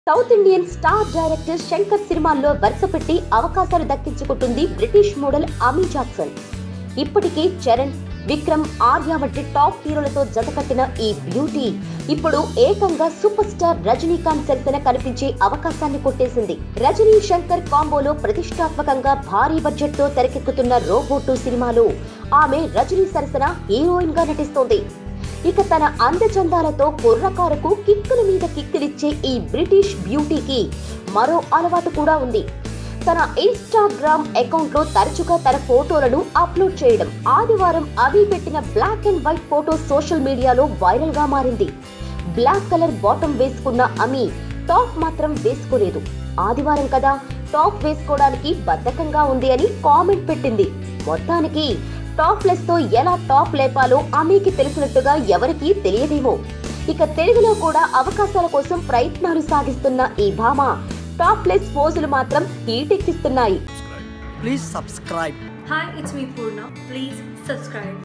South Indian star director Shankar సినిమాల్లో వరుస పెట్టి అవకాశాలు దక్కించుకుంటుంది బ్రిటిష్ మోడల్ అమీ జాక్సన్ ఇప్పటికే చరణ్ విక్రమ్ ఆర్య వంటి టాప్ హీరోలతో జతకట్టిన ఈ బ్యూటీ ఇప్పుడు ఏకంగా సూపర్ స్టార్ రజనీకాంత్ సరసన కనిపించే అవకాశాన్ని కొట్టేసింది రజనీ శంకర్ కాంబోలో ప్రతిష్టాత్మకంగా భారీ బడ్జెట్ తో తెరకెక్కుతున్న రోబో టూ సినిమాలో ఆమె రజనీ సరసన హీరోయిన్ గా నటిస్తోంది ఇక తన అందచందాలతో కుర్రకారుకు కిక్కుల మీద కిక్కులిచ్చే ఈ బ్రిటిష్ బ్యూటీకి మరో అలవాటు కూడా ఉంది తన ఇన్స్టాగ్రామ్ అకౌంట్ లో తరచుగా తన ఫోటోలను అప్లోడ్ చేయడం ఆదివారం అవి పెట్టిన black and white photo social మీడియాలో వైరల్ గా మారింది బ్లాక్ కలర్ బాటమ్ వేసుకున్న అమి టాప్ మాత్రం వేసుకోలేదు ఆదివారం కదా టాప్ వేసుకోవడానికి బద్ధకంగా ఉంది అని కామెంట్ పెట్టింది మొత్తానికి టాప్ లెస్ తో ఎలా టాప్ లేపాలో అమీకి తెలిసినట్టుగా ఎవరికీ తెలియదేమో ఇక తెలుగులో కూడా అవకాశాల కోసం ప్రయత్నాలు సాగిస్తున్న ఈ భామ టాప్ లెస్ పోజులు మాత్రం హీటెక్కిస్తున్నాయి Please subscribe. Hi, it's me Purna. Please subscribe.